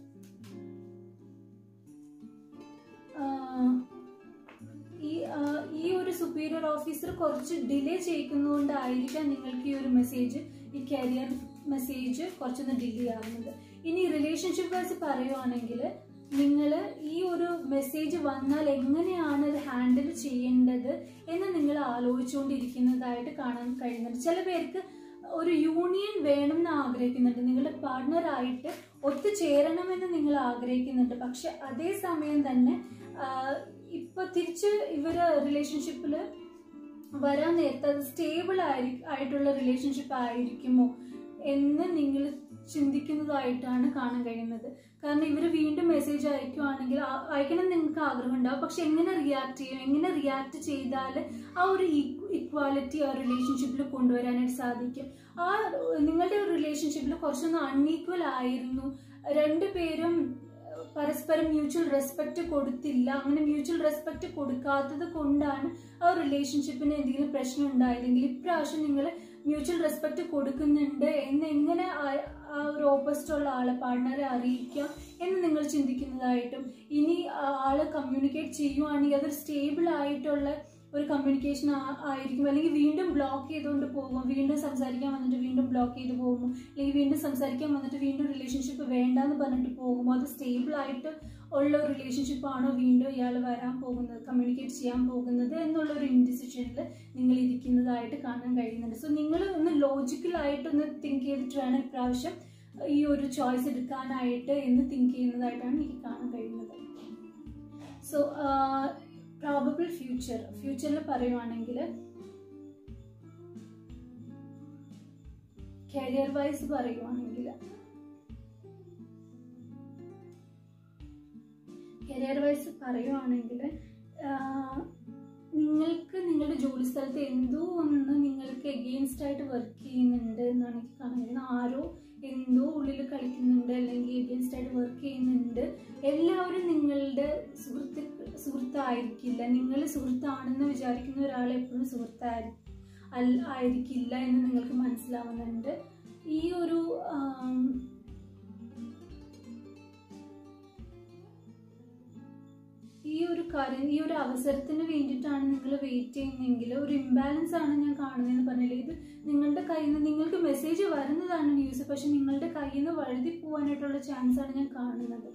[SPEAKER 1] ഈ ഈ ഒരു സുപ്പീരിയർ ഓഫീസർ കുറച്ച് ഡിലേ ചെയ്യിക്കുന്നതുകൊണ്ടായിരിക്കാം നിങ്ങൾക്ക് ഈ ഒരു മെസ്സേജ് ഈ കരിയർ മെസ്സേജ് കുറച്ചൊന്ന് ഡിലേ ആവുന്നത് ഇനി റിലേഷൻഷിപ്പ് വൈസ് പറയുവാണെങ്കിൽ നിങ്ങൾ ഈ ഒരു മെസ്സേജ് വന്നാൽ എങ്ങനെയാണ് അത് ഹാൻഡിൽ ചെയ്യേണ്ടത് എന്ന് നിങ്ങൾ ആലോചിച്ചുകൊണ്ടിരിക്കുന്നതായിട്ട് കാണാൻ കഴിയുന്നുണ്ട് ചില പേർക്ക് ഒരു യൂണിയൻ വേണം എന്ന് ആഗ്രഹിക്കുന്നുണ്ട് നിങ്ങളുടെ പാർട്ട്ണറായിട്ട് ഒത്തുചേരണമെന്ന് നിങ്ങൾ ആഗ്രഹിക്കുന്നുണ്ട് പക്ഷെ അതേ സമയം തന്നെ ഇപ്പൊ തിരിച്ച് ഇവര് റിലേഷൻഷിപ്പിൽ വരാൻ നേരത്തെ അത് സ്റ്റേബിൾ ആയി ആയിട്ടുള്ള റിലേഷൻഷിപ്പ് ആയിരിക്കുമോ എന്ന് നിങ്ങൾ ചിന്തിക്കുന്നതായിട്ടാണ് കാണാൻ കഴിയുന്നത് കാരണം ഇവർ വീണ്ടും മെസ്സേജ് അയക്കുവാണെങ്കിൽ അയക്കണം നിങ്ങൾക്ക് ആഗ്രഹം ഉണ്ടാവും പക്ഷെ എങ്ങനെ റിയാക്ട് ചെയ്യും എങ്ങനെ റിയാക്ട് ചെയ്താൽ ആ ഒരു ഇക്വാലിറ്റി ആ റിലേഷൻഷിപ്പിൽ കൊണ്ടുവരാനായിട്ട് സാധിക്കും ആ നിങ്ങളുടെ റിലേഷൻഷിപ്പിൽ കുറച്ചൊന്ന് അൺഈക്വൽ ആയിരുന്നു രണ്ടുപേരും പരസ്പരം മ്യൂച്വൽ റെസ്പെക്റ്റ് കൊടുത്തില്ല അങ്ങനെ മ്യൂച്വൽ റെസ്പെക്റ്റ് കൊടുക്കാത്തത് കൊണ്ടാണ് ആ റിലേഷൻഷിപ്പിന് എന്തെങ്കിലും പ്രശ്നം ഉണ്ടായതെങ്കിൽ ഇപ്രാവശ്യം നിങ്ങൾ മ്യൂച്വൽ റെസ്പെക്റ്റ് കൊടുക്കുന്നുണ്ട് എന്ന് എങ്ങനെ ആ ഒരു ഓപ്പോസിറ്റ് ഉള്ള ആളെ പാർട്ട്ണറെ അറിയിക്കാം എന്ന് നിങ്ങൾ ചിന്തിക്കുന്നതായിട്ടും ഇനി ആള് കമ്മ്യൂണിക്കേറ്റ് ചെയ്യുവാണെങ്കിൽ അതൊരു സ്റ്റേബിൾ ആയിട്ടുള്ള ഒരു കമ്മ്യൂണിക്കേഷൻ ആയിരിക്കും അല്ലെങ്കിൽ വീണ്ടും ബ്ലോക്ക് ചെയ്തുകൊണ്ട് പോകും വീണ്ടും സംസാരിക്കാൻ വന്നിട്ട് വീണ്ടും ബ്ലോക്ക് ചെയ്ത് പോകും അല്ലെങ്കിൽ വീണ്ടും സംസാരിക്കാൻ വന്നിട്ട് വീണ്ടും റിലേഷൻഷിപ്പ് വേണ്ടെന്ന് പറഞ്ഞിട്ട് പോകും അത് സ്റ്റേബിൾ ആയിട്ട് ഉള്ള റിലേഷൻഷിപ്പ് ആണോ വീണ്ടും ഇയാൾ വരാൻ പോകുന്നത് കമ്മ്യൂണിക്കേറ്റ് ചെയ്യാൻ പോകുന്നത് എന്നുള്ള ഒരു ഇൻഡിസിഷനിൽ നിങ്ങൾ ഇരിക്കുന്നതായിട്ട് കാണാൻ കഴിയുന്നുണ്ട് സോ നിങ്ങൾ ഒന്ന് ലോജിക്കലായിട്ടൊന്ന് തിങ്ക് ചെയ്തിട്ട് വേണം ഇപ്രാവശ്യം ഈ ഒരു ചോയ്സ് എടുക്കാനായിട്ട് എന്ന് തിങ്ക് ചെയ്യുന്നതായിട്ടാണ് എനിക്ക് കാണാൻ കഴിയുന്നത് സോ പ്രോബബിൾ ഫ്യൂച്ചർ ഫ്യൂച്ചറിൽ പറയുവാണെങ്കിൽ കരിയർ വൈസ് പറയുവാണെങ്കിൽ കരിയർ വൈസ് പറയുവാണെങ്കിൽ നിങ്ങൾക്ക് നിങ്ങളുടെ ജോലി സ്ഥലത്ത് എന്തോ ഒന്ന് നിങ്ങൾക്ക് എഗെയിൻസ്റ്റ് ആയിട്ട് വർക്ക് ചെയ്യുന്നുണ്ട് എന്നാണ് എനിക്ക് കാണുന്നത് ആരോ എന്തോ ഉള്ളിൽ കളിക്കുന്നുണ്ട് അല്ലെങ്കിൽ എഗെയിൻസ്റ്റ് ആയിട്ട് വർക്ക് ചെയ്യുന്നുണ്ട് എല്ലാവരും നിങ്ങളുടെ സുഹൃത്ത് സുഹൃത്തായിരിക്കില്ല നിങ്ങൾ സുഹൃത്താണെന്ന് വിചാരിക്കുന്ന ഒരാൾ എപ്പോഴും സുഹൃത്തായി അല്ല ആയിരിക്കില്ല എന്ന് നിങ്ങൾക്ക് മനസ്സിലാവുന്നുണ്ട് ഈ ഒരു ആം, ഈ ഒരു കാര്യം ഈ ഒരു അവസരത്തിന് വേണ്ടിയിട്ടാണ് നിങ്ങൾ വെയിറ്റ് ചെയ്യുന്നതെങ്കിൽ ഒരു ഇംബാലൻസ് ആണ് ഞാൻ കാണുന്നതെന്ന് പറഞ്ഞില്ലേ ഇത് നിങ്ങളുടെ കയ്യിൽ നിന്ന് നിങ്ങൾക്ക് മെസ്സേജ് വരുന്നതാണ് ന്യൂസ് പക്ഷെ നിങ്ങളുടെ കയ്യിൽ നിന്ന് വഴുതി പോകാനായിട്ടുള്ള ചാൻസ് ആണ് ഞാൻ കാണുന്നത്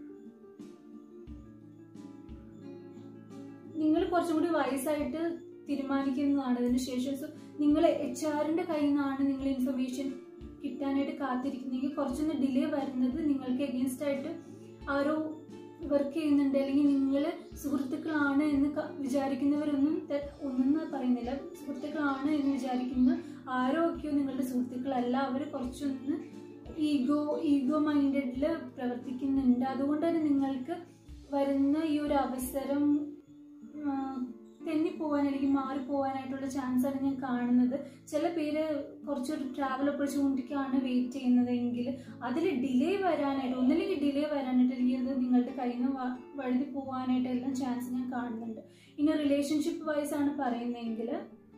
[SPEAKER 1] നിങ്ങൾ കുറച്ചും കൂടി വയസ്സായിട്ട് തീരുമാനിക്കുന്നതാണ് അതിന് ശേഷം സോ നിങ്ങൾ എച്ച് ആറിന്റെ കയ്യിൽ നിന്നാണ് നിങ്ങൾ ഇൻഫർമേഷൻ കിട്ടാനായിട്ട് കാത്തിരിക്കുന്നെങ്കിൽ കുറച്ചൊന്ന് ഡിലേ വരുന്നത് നിങ്ങൾക്ക് എഗെയിൻസ്റ്റ് ആയിട്ട് ആരോ വർക്ക് ചെയ്യുന്നുണ്ട് അല്ലെങ്കിൽ നിങ്ങൾ സുഹൃത്തുക്കളാണ് എന്ന് ക- വിചാരിക്കുന്നവരൊന്നും തെ- ഒന്നും പറയുന്നില്ല സുഹൃത്തുക്കളാണ് എന്ന് വിചാരിക്കുന്ന ആരോ ഒക്കെയോ നിങ്ങളുടെ സുഹൃത്തുക്കളല്ല അവർ കുറച്ചൊന്ന് ഈഗോ ഈഗോ മൈൻഡഡിൽ പ്രവർത്തിക്കുന്നുണ്ട് അതുകൊണ്ട് തന്നെ നിങ്ങൾക്ക് വരുന്ന ഈ ഒരു അവസരം ആ, തെന്നിപ്പോവാൻ അല്ലെങ്കിൽ മാറിപ്പോവാനായിട്ടുള്ള ചാൻസ് ആണ് ഞാൻ കാണുന്നത് ചില പേര് കുറച്ചൊരു ട്രാവൽ ഓപ്പർച്യൂണിറ്റിക്കാണ് വെയിറ്റ് ചെയ്യുന്നതെങ്കിൽ അതിൽ ഡിലേ വരാനായിട്ട് ഒന്നില്ലെങ്കിൽ ഡിലേ വരാനായിട്ട് അല്ലെങ്കിൽ അത് നിങ്ങളുടെ കയ്യിൽ നിന്ന് വ- വഴുതി പോകാനായിട്ട് എല്ലാം ചാൻസ് ഞാൻ കാണുന്നുണ്ട് ഇനി റിലേഷൻഷിപ്പ് വൈസ് ആണ് പറയുന്നതെങ്കിൽ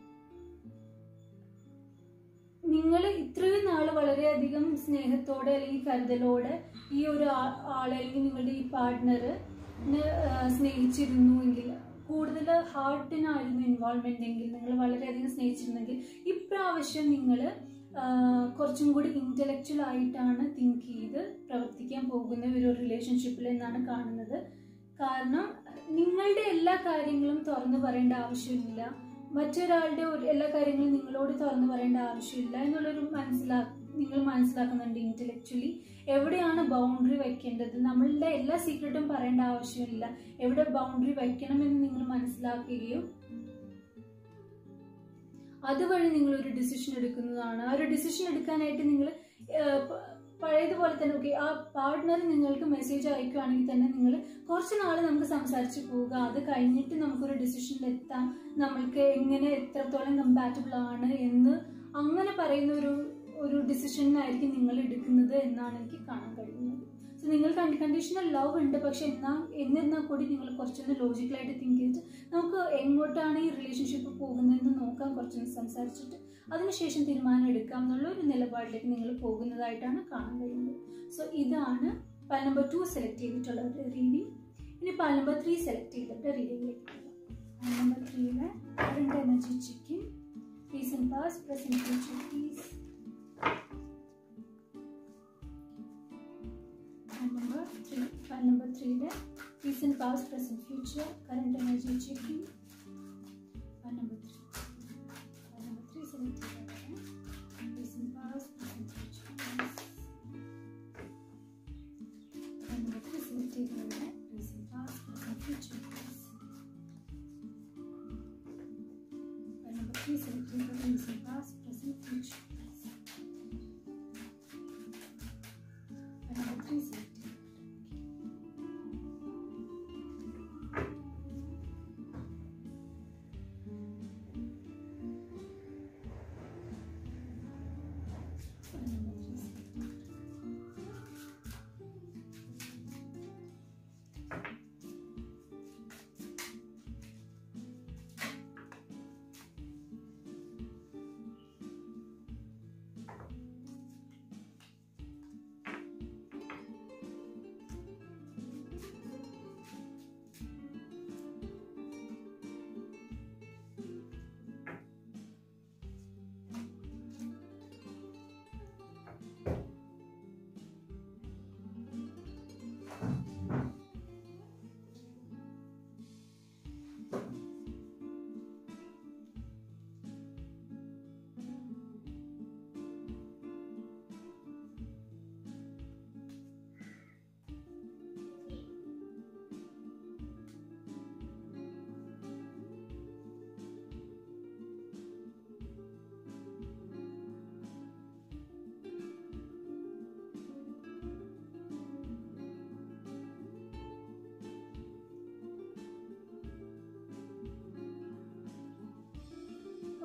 [SPEAKER 1] നിങ്ങൾ ഇത്രയും നാൾ വളരെയധികം സ്നേഹത്തോടെ അല്ലെങ്കിൽ കരുതലോടെ ഈ ഒരു ആ- ആളെ അല്ലെങ്കിൽ നിങ്ങളുടെ ഈ പാർട്ട്ണർ സ്നേഹിച്ചിരുന്നു എങ്കിൽ കൂടുതൽ ഹാർട്ടിനായിരുന്നു ഇൻവോൾവ്മെന്റ് എങ്കിൽ നിങ്ങൾ വളരെയധികം സ്നേഹിച്ചിരുന്നെങ്കിൽ ഇപ്രാവശ്യം നിങ്ങൾ കുറച്ചും കൂടി ഇന്റലക്ച്വൽ ആയിട്ടാണ് തിങ്ക് ചെയ്ത് പ്രവർത്തിക്കാൻ പോകുന്ന ഒരു റിലേഷൻഷിപ്പിൽ എന്നാണ് കാണുന്നത് കാരണം നിങ്ങളുടെ എല്ലാ കാര്യങ്ങളും തുറന്നു പറയേണ്ട ആവശ്യമില്ല മറ്റൊരാളുടെ ഒരു എല്ലാ കാര്യങ്ങളും നിങ്ങളോട് തുറന്നു പറയേണ്ട ആവശ്യമില്ല എന്നുള്ളൊരു മനസ്സിലാ നിങ്ങൾ മനസ്സിലാക്കുന്നുണ്ട് ഇന്റലക്ച്വലി എവിടെയാണ് ബൗണ്ടറി വെക്കേണ്ടത് നമ്മളുടെ എല്ലാ സീക്രട്ടും പറയേണ്ട ആവശ്യമില്ല എവിടെ ബൗണ്ടറി വെക്കണമെന്ന് നിങ്ങൾ മനസ്സിലാക്കുകയും അതുവഴി നിങ്ങൾ ഒരു ഡിസിഷൻ എടുക്കുന്നതാണ് ആ ഒരു ഡിസിഷൻ എടുക്കാനായിട്ട് നിങ്ങൾ പഴയതുപോലെ തന്നെ ഓക്കെ ആ പാർട്ട്ണർ നിങ്ങൾക്ക് മെസ്സേജ് അയക്കുകയാണെങ്കിൽ തന്നെ നിങ്ങൾ കുറച്ച് നാൾ നമുക്ക് സംസാരിച്ച് പോവുക അത് കഴിഞ്ഞിട്ട് നമുക്കൊരു ഡിസിഷനിൽ എത്താം നമ്മൾക്ക് എങ്ങനെ എത്രത്തോളം കമ്പാറ്റബിൾ ആണ് എന്ന് അങ്ങനെ പറയുന്ന ഒരു ഒരു ഡിസിഷനായിരിക്കും നിങ്ങൾ എടുക്കുന്നത് എന്നാണ് എനിക്ക് കാണാൻ കഴിയുന്നത് സോ നിങ്ങൾക്ക് അൺകണ്ടീഷണൽ ലവ് ഉണ്ട് പക്ഷെ എന്നാൽ എന്നിരുന്നാൽ കൂടി നിങ്ങൾ കുറച്ചൊന്ന് ലോജിക്കലായിട്ട് തിങ്ക് ചെയ്തിട്ട് നമുക്ക് എങ്ങോട്ടാണ് ഈ റിലേഷൻഷിപ്പ് പോകുന്നതെന്ന് നോക്കാൻ കുറച്ചൊന്ന് സംസാരിച്ചിട്ട് അതിനുശേഷം തീരുമാനം എടുക്കാം എന്നുള്ള ഒരു നിലപാടിലേക്ക് നിങ്ങൾ പോകുന്നതായിട്ടാണ് കാണാൻ കഴിയുന്നത് സോ ഇതാണ് പാൽ നമ്പർ ടു സെലക്ട് ചെയ്തിട്ടുള്ള ഒരു റീഡിങ് ഇനി പാൽ നമ്പർ ത്രീ സെലക്ട് ചെയ്തിട്ട് റീഡിങ്ങിലേക്ക് പോകാം പാൽ നമ്പർ ത്രീയിലെ current energy checking recent past present future please File number three. File number three there. Recent, past, present, future, current energy checking. File number three. File number three selected. Okay. Recent, past, present, future. Yes. File number three selected. Okay. Recent, past, present, future. Yes. File number three selected. Okay. Recent, past, present, future. Yes. File number three selected. File number three selected.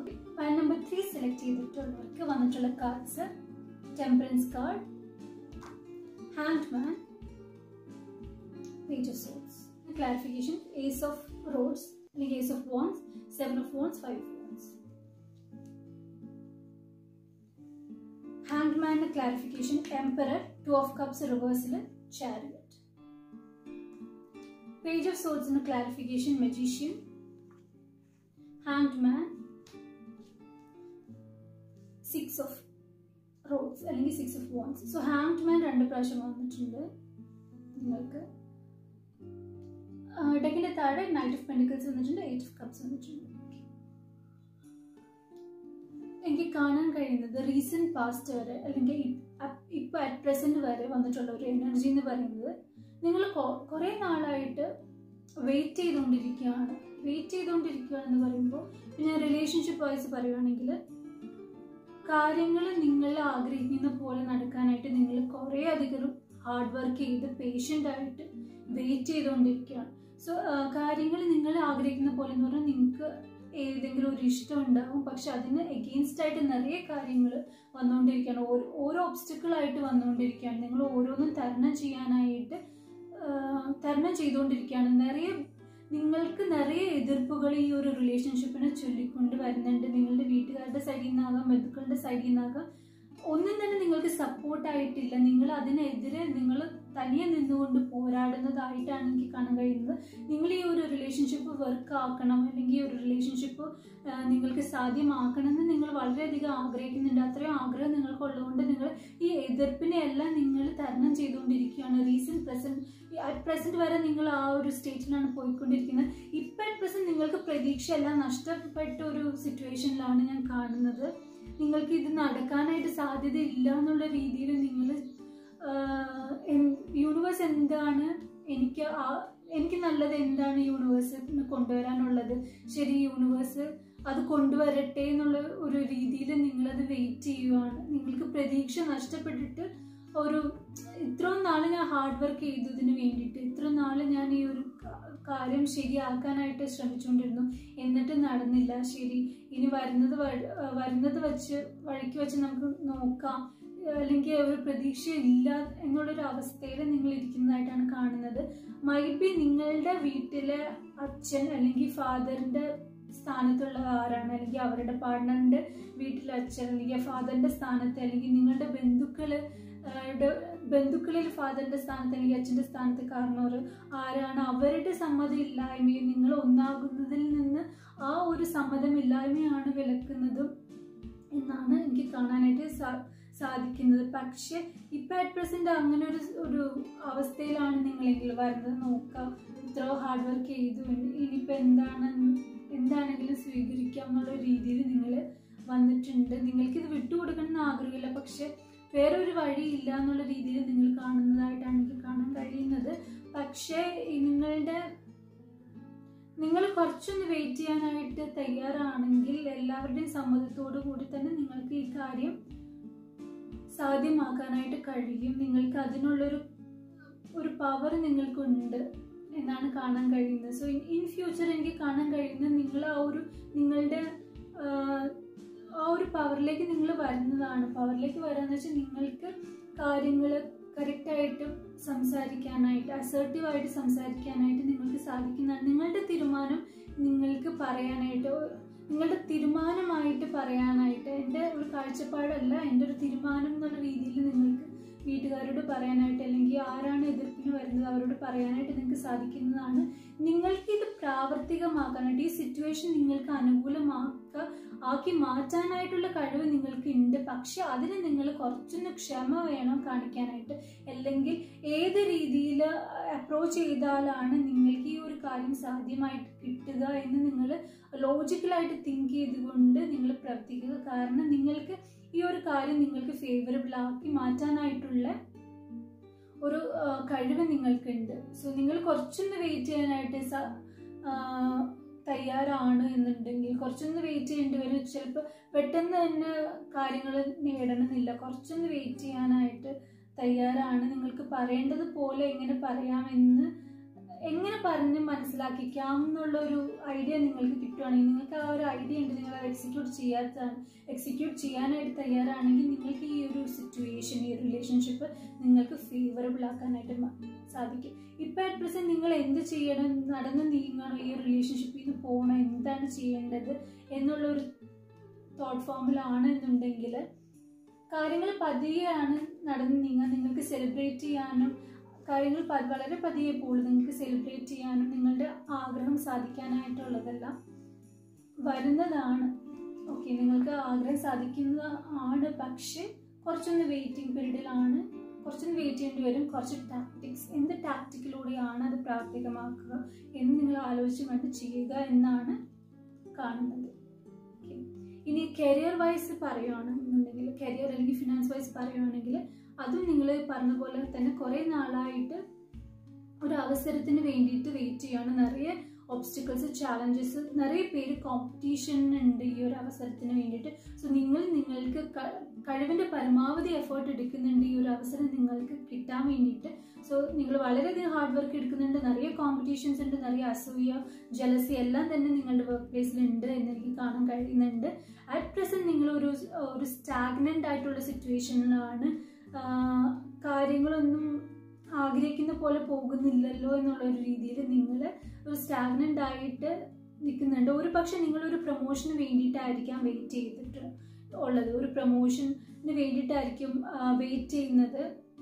[SPEAKER 1] Okay pile number three select ചെയ്തിട്ടുള്ളവർക്ക് വന്നിട്ടുള്ള cards temperance card hanged man page of souls clarification ace of rods അല്ലെങ്കിൽ ace of wands seven of wands five of wands hanged മാൻ്റെ clarification emperor two of cups റിവേഴ്സിൽ chariot page of സോൾസിന് clarification magician hanged man six of rods അല്ലെങ്കിൽ six of wands so hanged man രണ്ട് പ്രാവശ്യം വന്നിട്ടുണ്ട് നിങ്ങൾക്ക് ഡെക്കിന്റെ താഴെ knight of pentacles വന്നിട്ടുണ്ട് എയ്റ്റ് ഓഫ് കപ്സ് വന്നിട്ടുണ്ട് എനിക്ക് കാണാൻ കഴിയുന്നത് റീസെന്റ് പാസ്റ്റ് വരെ അല്ലെങ്കിൽ ഇപ്പൊ അറ്റ് പ്രസന്റ് വരെ വന്നിട്ടുള്ള ഒരു എനർജി എന്ന് പറയുന്നത് നിങ്ങൾ കുറെ നാളായിട്ട് വെയിറ്റ് ചെയ്തുകൊണ്ടിരിക്കുകയാണ് വെയിറ്റ് ചെയ്തുകൊണ്ടിരിക്കുകയാണെന്ന് പറയുമ്പോൾ ഞാൻ റിലേഷൻഷിപ്പ് വൈസ് പറയുകയാണെങ്കിൽ കാര്യങ്ങൾ നിങ്ങൾ ആഗ്രഹിക്കുന്ന പോലെ നടക്കാനായിട്ട് നിങ്ങൾ കുറേ അധികം ഹാർഡ് വർക്ക് ചെയ്ത് പേഷ്യൻ്റ് ആയിട്ട് വെയിറ്റ് ചെയ്തുകൊണ്ടിരിക്കുകയാണ് സോ കാര്യങ്ങൾ നിങ്ങൾ ആഗ്രഹിക്കുന്ന പോലെ എന്ന് പറഞ്ഞാൽ നിങ്ങൾക്ക് ഏതെങ്കിലും ഒരു ഇഷ്ടം ഉണ്ടാവും പക്ഷെ അതിന് എഗെയിൻസ്റ്റ് ആയിട്ട് നിറയെ കാര്യങ്ങൾ വന്നുകൊണ്ടിരിക്കുകയാണ് ഓരോ ഓരോ ഒബ്സ്റ്റക്കിളായിട്ട് വന്നുകൊണ്ടിരിക്കുകയാണ് നിങ്ങൾ ഓരോന്നും തരണം ചെയ്യാനായിട്ട് തരണം ചെയ്തുകൊണ്ടിരിക്കുകയാണ് നിറയെ നിങ്ങൾക്ക് നിറയെ എതിർപ്പുകൾ ഈ ഒരു റിലേഷൻഷിപ്പിനെ ചൊല്ലിക്കൊണ്ട് വരുന്നുണ്ട് നിങ്ങളുടെ വീട്ടുകാരുടെ സൈഡിൽ നിന്നാകാം ബന്ധുക്കളുടെ സൈഡിൽ നിന്നാകാം ഒന്നും തന്നെ നിങ്ങൾക്ക് സപ്പോർട്ടായിട്ടില്ല നിങ്ങൾ അതിനെതിരെ നിങ്ങൾ തനിയെ നിന്നുകൊണ്ട് പോരാടുന്നതായിട്ടാണ് എനിക്ക് കാണാൻ കഴിയുന്നത് നിങ്ങൾ ഈ ഒരു റിലേഷൻഷിപ്പ് വർക്ക് ആക്കണം അല്ലെങ്കിൽ ഈ ഒരു റിലേഷൻഷിപ്പ് നിങ്ങൾക്ക് സാധ്യമാക്കണം എന്ന് നിങ്ങൾ വളരെയധികം ആഗ്രഹിക്കുന്നുണ്ട് അത്രയും ആഗ്രഹം നിങ്ങൾക്കുള്ളതുകൊണ്ട് നിങ്ങൾ ഈ എതിർപ്പിനെ എല്ലാം നിങ്ങൾ തരണം ചെയ്തുകൊണ്ടിരിക്കുകയാണ് റീസെന്റ് പ്രസന്റ് അറ്റ് പ്രസന്റ് വരെ നിങ്ങൾ ആ ഒരു സ്റ്റേറ്റിലാണ് പോയിക്കൊണ്ടിരിക്കുന്നത് ഇപ്പം അറ്റ് പ്രസന്റ് നിങ്ങൾക്ക് പ്രതീക്ഷ എല്ലാം നഷ്ടപ്പെട്ട ഒരു സിറ്റുവേഷനിലാണ് ഞാൻ കാണുന്നത് നിങ്ങൾക്ക് ഇത് നടക്കാനായിട്ട് സാധ്യത ഇല്ല എന്നുള്ള രീതിയിൽ നിങ്ങൾ യൂണിവേഴ്സ് എന്താണ് എനിക്ക് എനിക്ക് നല്ലത് എന്താണ് യൂണിവേഴ്സ് കൊണ്ടുവരാനുള്ളത് ശരി യൂണിവേഴ്സ് അത് കൊണ്ടുവരട്ടെ എന്നുള്ള ഒരു രീതിയിൽ നിങ്ങളത് വെയിറ്റ് ചെയ്യുവാണ് നിങ്ങൾക്ക് പ്രതീക്ഷ നഷ്ടപ്പെട്ടിട്ട് ഒരു ഇത്രയും നാൾ ഞാൻ ഹാർഡ് വർക്ക് ചെയ്തതിന് വേണ്ടിയിട്ട് ഇത്രയും നാൾ ഞാൻ ഈ ഒരു കാര്യം ശരിയാക്കാനായിട്ട് ശ്രമിച്ചുകൊണ്ടിരുന്നു എന്നിട്ട് നടന്നില്ല ശരി ഇനി വരുന്നത് വരുന്നത് വെച്ച് വഴിക്ക് വെച്ച് നമുക്ക് നോക്കാം അല്ലെങ്കിൽ ഒരു പ്രതീക്ഷ ഇല്ല എന്നുള്ളൊരു അവസ്ഥയിൽ നിങ്ങൾ ഇരിക്കുന്നതായിട്ടാണ് കാണുന്നത് മൈ ബി നിങ്ങളുടെ വീട്ടിലെ അച്ഛൻ അല്ലെങ്കിൽ ഫാദറിൻ്റെ സ്ഥാനത്തുള്ള ആരാണ് അല്ലെങ്കിൽ അവരുടെ പാർട്ട്ണറിൻ്റെ വീട്ടിലെ അച്ഛൻ അല്ലെങ്കിൽ ഫാദറിൻ്റെ സ്ഥാനത്ത് അല്ലെങ്കിൽ നിങ്ങളുടെ ബന്ധുക്കൾ ബന്ധുക്കളിൽ ഫാദറിന്റെ സ്ഥാനത്ത് അല്ലെങ്കിൽ അച്ഛൻ്റെ സ്ഥാനത്ത് കാരണവർ ആരാണ് അവരുടെ സമ്മതമില്ലായ്മയും നിങ്ങൾ ഒന്നാകുന്നതിൽ നിന്ന് ആ ഒരു സമ്മതമില്ലായ്മയാണ് വിലക്കുന്നതും എന്നാണ് എനിക്ക് കാണാനായിട്ട് സാ സാധിക്കുന്നത് പക്ഷെ ഇപ്പം അറ്റ് പ്രസൻറ്റ് അങ്ങനെ ഒരു ഒരു അവസ്ഥയിലാണ് നിങ്ങളെങ്കിൽ വരുന്നത് നോക്കാം ഇത്ര ഹാർഡ് വർക്ക് ചെയ്തു ഇനിയിപ്പോൾ എന്താണ് എന്താണെങ്കിലും സ്വീകരിക്കാം എന്നുള്ള രീതിയിൽ നിങ്ങൾ വന്നിട്ടുണ്ട് നിങ്ങൾക്കിത് വിട്ടുകൊടുക്കണം എന്ന് ആഗ്രഹമില്ല പക്ഷെ വേറെ ഒരു വഴിയില്ല എന്നുള്ള രീതിയിൽ നിങ്ങൾ കാണുന്നതായിട്ടാണ് എനിക്ക് കാണാൻ കഴിയുന്നത് പക്ഷേ നിങ്ങളുടെ നിങ്ങൾ കുറച്ചൊന്ന് വെയിറ്റ് ചെയ്യാനായിട്ട് തയ്യാറാണെങ്കിൽ എല്ലാവരുടെയും സമ്മതത്തോടു കൂടി തന്നെ നിങ്ങൾക്ക് ഈ കാര്യം സാധ്യമാക്കാനായിട്ട് കഴിയും നിങ്ങൾക്ക് അതിനുള്ളൊരു ഒരു പവർ നിങ്ങൾക്കുണ്ട് എന്നാണ് കാണാൻ കഴിയുന്നത് സോ ഇൻ ഫ്യൂച്ചർ എനിക്ക് കാണാൻ കഴിയുന്നത് നിങ്ങൾ ആ ഒരു നിങ്ങളുടെ ആ ഒരു പവറിലേക്ക് നിങ്ങൾ വരുന്നതാണ് പവറിലേക്ക് വരാന്ന് വെച്ചാൽ നിങ്ങൾക്ക് കാര്യങ്ങൾ കറക്റ്റായിട്ട് സംസാരിക്കാനായിട്ട് അസേർട്ടീവായിട്ട് സംസാരിക്കാനായിട്ട് നിങ്ങൾക്ക് സാധിക്കുന്നതാണ് നിങ്ങളുടെ തീരുമാനം നിങ്ങൾക്ക് പറയാനായിട്ട് നിങ്ങളുടെ തീരുമാനമായിട്ട് പറയാനായിട്ട് എൻ്റെ ഒരു കാഴ്ചപ്പാടല്ല എൻ്റെ ഒരു തീരുമാനം എന്നുള്ള രീതിയിൽ നിങ്ങൾക്ക് വീട്ടുകാരോട് പറയാനായിട്ട് അല്ലെങ്കിൽ ആരാണ് എതിർപ്പിന് വരുന്നത് അവരോട് പറയാനായിട്ട് നിങ്ങൾക്ക് സാധിക്കുന്നതാണ് നിങ്ങൾക്ക് ഇത് പ്രാവർത്തികമാക്കാനായിട്ട് ഈ സിറ്റുവേഷൻ നിങ്ങൾക്ക് അനുകൂലമാക്കുക ആക്കി മാറ്റാനായിട്ടുള്ള കഴിവ് നിങ്ങൾക്ക് ഉണ്ട് പക്ഷെ അതിന് നിങ്ങൾ കുറച്ചൊന്ന് ക്ഷമ വേണം കാണിക്കാനായിട്ട് അല്ലെങ്കിൽ ഏത് രീതിയിൽ അപ്രോച്ച് ചെയ്താലാണ് നിങ്ങൾക്ക് ഈ ഒരു കാര്യം സാധ്യമായിട്ട് കിട്ടുക എന്ന് നിങ്ങൾ ലോജിക്കലായിട്ട് തിങ്ക് ചെയ്തുകൊണ്ട് നിങ്ങൾ പ്രവർത്തിക്കുക കാരണം നിങ്ങൾക്ക് ഈ ഒരു കാര്യം നിങ്ങൾക്ക് ഫേവറബിൾ ആക്കി മാറ്റാനായിട്ടുള്ള ഒരു കഴിവ് നിങ്ങൾക്കുണ്ട് സോ നിങ്ങൾ കുറച്ചൊന്ന് വെയിറ്റ് ചെയ്യാനായിട്ട് തയ്യാറാണ് എന്നുണ്ടെങ്കിൽ കുറച്ചൊന്ന് വെയിറ്റ് ചെയ്യേണ്ടി വരും ചിലപ്പോൾ പെട്ടെന്ന് തന്നെ കാര്യങ്ങൾ നേടണമെന്നില്ല കുറച്ചൊന്ന് വെയിറ്റ് ചെയ്യാനായിട്ട് തയ്യാറാണ് നിങ്ങൾക്ക് പറയേണ്ടത് പോലെ എങ്ങനെ പറയാമെന്ന് എങ്ങനെ പറഞ്ഞ് മനസ്സിലാക്കിക്കാം എന്നുള്ള ഒരു ഐഡിയ നിങ്ങൾക്ക് കിട്ടുവാണെങ്കിൽ നിങ്ങൾക്ക് ആ ഒരു ഐഡിയ ഉണ്ട് നിങ്ങൾ അത് എക്സിക്യൂട്ട് ചെയ്യാത്തതാണ് എക്സിക്യൂട്ട് ചെയ്യാനായിട്ട് തയ്യാറാണെങ്കിൽ നിങ്ങൾക്ക് ഈ ഒരു സിറ്റുവേഷൻ ഈ റിലേഷൻഷിപ്പ് നിങ്ങൾക്ക് ഫേവറബിൾ ആക്കാനായിട്ട് മ- സാധിക്കും ഇപ്പം അറ്റ് പ്രസൻറ്റ് നിങ്ങൾ എന്ത് ചെയ്യണം നടന്ന് നീങ്ങണം ഈ റിലേഷൻഷിപ്പിൽ നിന്ന് പോകണം എന്താണ് ചെയ്യേണ്ടത് എന്നുള്ളൊരു തോട്ട് ഫോമിലാണ് എന്നുണ്ടെങ്കിൽ കാര്യങ്ങൾ പതിയെയാണ് നടന്ന് നീങ്ങാൻ നിങ്ങൾക്ക് സെലിബ്രേറ്റ് ചെയ്യാനും കാര്യങ്ങൾ പ- വളരെ പതിയെ പോകുള്ളൂ നിങ്ങൾക്ക് സെലിബ്രേറ്റ് ചെയ്യാനും നിങ്ങളുടെ ആഗ്രഹം സാധിക്കാനായിട്ടുള്ളതെല്ലാം വരുന്നതാണ് ഓക്കെ നിങ്ങൾക്ക് ആഗ്രഹം സാധിക്കുന്നതാണ് പക്ഷേ കുറച്ചൊന്ന് വെയിറ്റിംഗ് പീരീഡിലാണ് കുറച്ചൊന്ന് വെയിറ്റ് ചെയ്യേണ്ടി വരും കുറച്ച് ടാക്ടിക്സ് എന്ത് ടാക്ടിക്കിലൂടെയാണ് അത് പ്രാവർത്തികമാക്കുക എന്ന് നിങ്ങൾ ആലോചിച്ച് വേണ്ടി ചെയ്യുക എന്നാണ് കാണുന്നത് Okay. ഇനി കരിയർ വൈസ് പറയുകയാണെന്നുണ്ടെങ്കിൽ കരിയർ അല്ലെങ്കിൽ ഫിനാൻസ് വൈസ് പറയുകയാണെങ്കിൽ അതും നിങ്ങൾ പറഞ്ഞ പോലെ തന്നെ കുറേ നാളായിട്ട് ഒരു അവസരത്തിന് വേണ്ടിയിട്ട് വെയിറ്റ് ചെയ്യാണ് നിറയെ ഒബ്സ്റ്റിക്കിൾസ് ചാലഞ്ചസ് നിറയെ പേര് കോമ്പറ്റീഷൻ ഉണ്ട് ഈ ഒരു അവസരത്തിന് വേണ്ടിയിട്ട് സോ നിങ്ങൾ നിങ്ങൾക്ക് ക- കഴിവിൻ്റെ പരമാവധി എഫേർട്ട് എടുക്കുന്നുണ്ട് ഈ ഒരു അവസരം നിങ്ങൾക്ക് കിട്ടാൻ വേണ്ടിയിട്ട് സോ നിങ്ങൾ വളരെയധികം ഹാർഡ് വർക്ക് എടുക്കുന്നുണ്ട് നിറയെ കോമ്പറ്റീഷൻസ് ഉണ്ട് നിറയെ അസൂയ ജലസി എല്ലാം തന്നെ നിങ്ങളുടെ വർക്ക് പ്ലേസിൽ ഉണ്ട് എന്ന് എനിക്ക് കാണാൻ കഴിയുന്നുണ്ട് അറ്റ് പ്രസൻറ്റ് നിങ്ങൾ ഒരു ഒരു സ്റ്റാഗ്നൻ്റ് ആയിട്ടുള്ള സിറ്റുവേഷനിലാണ് കാര്യങ്ങളൊന്നും ആഗ്രഹിക്കുന്ന പോലെ പോകുന്നില്ലല്ലോ എന്നുള്ള ഒരു രീതിയിൽ നിങ്ങൾ ഒരു സ്റ്റാഗ്നൻ്റ് ആയിട്ട് നിൽക്കുന്നുണ്ട് ഒരു പക്ഷെ നിങ്ങളൊരു പ്രൊമോഷന് വേണ്ടിയിട്ടായിരിക്കാം വെയിറ്റ് ചെയ്തിട്ട് ഉള്ളത് ഒരു പ്രൊമോഷന് വേണ്ടിയിട്ടായിരിക്കും വെയിറ്റ് ചെയ്യുന്നത്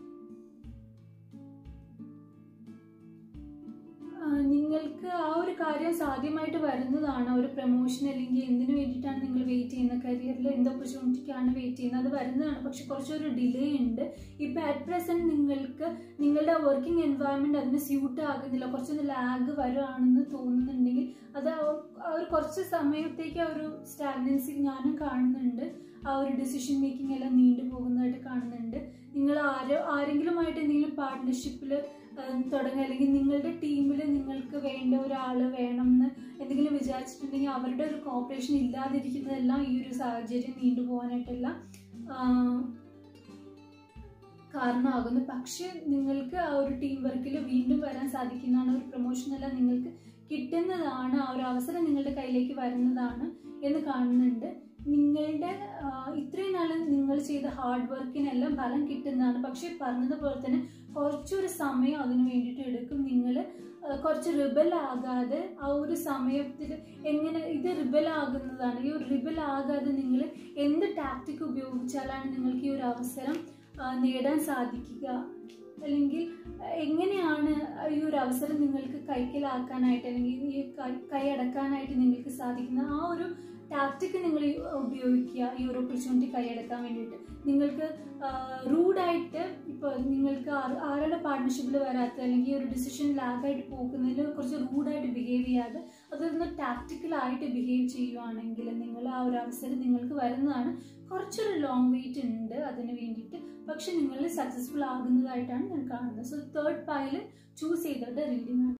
[SPEAKER 1] ആ, നിങ്ങൾക്ക് ആ ഒരു കാര്യം സാധ്യമായിട്ട് വരുന്നതാണ് ഒരു പ്രൊമോഷൻ അല്ലെങ്കിൽ എന്തിനു വേണ്ടിയിട്ടാണ് നിങ്ങൾ വെയിറ്റ് ചെയ്യുന്നത് കരിയറിൽ എന്ത് ഓപ്പർച്യൂണിറ്റിക്കാണ് വെയിറ്റ് ചെയ്യുന്നത് അത് വരുന്നതാണ് പക്ഷെ കുറച്ചൊരു ഡിലേ ഉണ്ട് ഇപ്പം അറ്റ് പ്രസൻറ്റ് നിങ്ങൾക്ക് നിങ്ങളുടെ വർക്കിംഗ് എൻവയറമെൻറ്റ് അതിന് സ്യൂട്ട് ആകുന്നില്ല കുറച്ചൊന്ന് ലാഗ് വരുവാണെന്ന് തോന്നുന്നുണ്ടെങ്കിൽ അത് ആ- ആ ഒരു കുറച്ച് സമയത്തേക്ക് ആ ഒരു സ്റ്റാഗ്നൻസി ഞാനും കാണുന്നുണ്ട് ആ ഒരു ഡിസിഷൻ മേക്കിംഗ് എല്ലാം നീണ്ടു പോകുന്നതായിട്ട് കാണുന്നുണ്ട് നിങ്ങൾ ആരോ ആരെങ്കിലുമായിട്ട് എന്തെങ്കിലും പാർട്ട്ണർഷിപ്പിൽ തുടങ്ങുക അല്ലെങ്കിൽ നിങ്ങളുടെ ടീമിൽ നിങ്ങൾക്ക് വേണ്ട ഒരാൾ വേണം എന്ന് എന്തെങ്കിലും വിചാരിച്ചിട്ടുണ്ടെങ്കിൽ അവരുടെ ഒരു കോപ്പറേഷൻ ഇല്ലാതിരിക്കുന്നതെല്ലാം ഈ ഒരു സാഹചര്യം നീണ്ടുപോകാനായിട്ടെല്ലാം ആഹ്, കാരണമാകുന്നു പക്ഷെ നിങ്ങൾക്ക് ആ ഒരു ടീം വർക്കിൽ വീണ്ടും വരാൻ സാധിക്കുന്നതാണ് ഒരു പ്രൊമോഷനെല്ലാം നിങ്ങൾക്ക് കിട്ടുന്നതാണ് ആ ഒരു അവസരം നിങ്ങളുടെ കയ്യിലേക്ക് വരുന്നതാണ് എന്ന് കാണുന്നുണ്ട് നിങ്ങളുടെ ആ, ഇത്രയും നാൾ നിങ്ങൾ ചെയ്ത ഹാർഡ് വർക്കിനെല്ലാം ഫലം കിട്ടുന്നതാണ് പക്ഷെ പറഞ്ഞതുപോലെ തന്നെ കുറച്ചൊരു സമയം അതിന് വേണ്ടിയിട്ട് എടുക്കും നിങ്ങൾ കുറച്ച് റിബൽ ആകാതെ ആ ഒരു സമയത്തിൽ എങ്ങനെ ഇത് റിബൽ ആകുന്നതാണ് ഈ ഒരു റിബൽ ആകാതെ നിങ്ങൾ എന്ത് ടാക്ടിക് ഉപയോഗിച്ചാലാണ് നിങ്ങൾക്ക് ഈ ഒരു അവസരം ആ, നേടാൻ സാധിക്കുക അല്ലെങ്കിൽ ആ, എങ്ങനെയാണ് ഈ ഒരു അവസരം നിങ്ങൾക്ക് കൈക്കലാക്കാനായിട്ട് അല്ലെങ്കിൽ ഈ കൈ- കൈയടക്കാനായിട്ട് നിങ്ങൾക്ക് സാധിക്കുന്ന ആ ഒരു ടാക്ടിക്ക് നിങ്ങൾ ഈ ഉപയോഗിക്കുക ഈ ഒരു ഓപ്പർച്യൂണിറ്റി കൈയടക്കാൻ വേണ്ടിയിട്ട് നിങ്ങൾക്ക് റൂഡായിട്ട് ഇപ്പോൾ നിങ്ങൾക്ക് ആർ- ആരുടെ പാർട്ട്ണർഷിപ്പിൽ വരാത്ത അല്ലെങ്കിൽ ഈ ഒരു ഡിസിഷൻ ലാഗായിട്ട് പോകുന്നതിൽ കുറച്ച് റൂഡായിട്ട് ബിഹേവ് ചെയ്യാതെ അതൊന്ന് ടാക്ടിക്കലായിട്ട് ബിഹേവ് ചെയ്യുവാണെങ്കിൽ നിങ്ങൾ ആ ഒരു അവസരം നിങ്ങൾക്ക് വരുന്നതാണ് കുറച്ചൊരു ലോങ് വെയിറ്റ് ഉണ്ട് അതിന് വേണ്ടിയിട്ട് പക്ഷെ നിങ്ങൾ സക്സസ്ഫുൾ ആകുന്നതായിട്ടാണ് ഞാൻ കാണുന്നത് സോ തേർഡ് പൈല് ചൂസ് ചെയ്തിട്ട് റീഡിംഗ് ആണ്